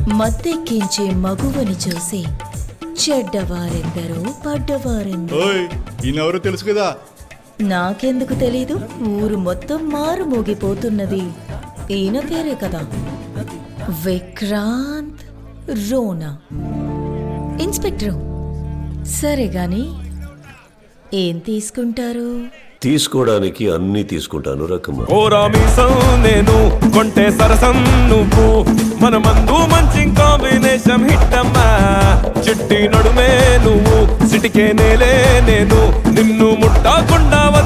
మత్తెక్కించే మగువని చూసి చెడ్డవారెందరో పడ్డవారెందరో ఓయ్ ఈయనెవరో తెలుసు కదా నాకెందుకు తెలీదు ఊరు మొత్తం మారు మోగిపోతున్నది ఈయన పేరే కదా విక్రాంత్ రోనా ఇన్స్పెక్టర్ సరే గాని ఏం తీసుకుంటారు తీసుకోవడానికి అన్ని తీసుకుంటాను రకమ్మ ఓరా మీసం నేను కొంటే సరసం నువ్వు మన మందు మంచి కాంబినేషన్ హిట్ అమ్మా చిట్టి నడుమే నువ్వు సిటికే నేలే నేను నిన్ను ముట్టకుండా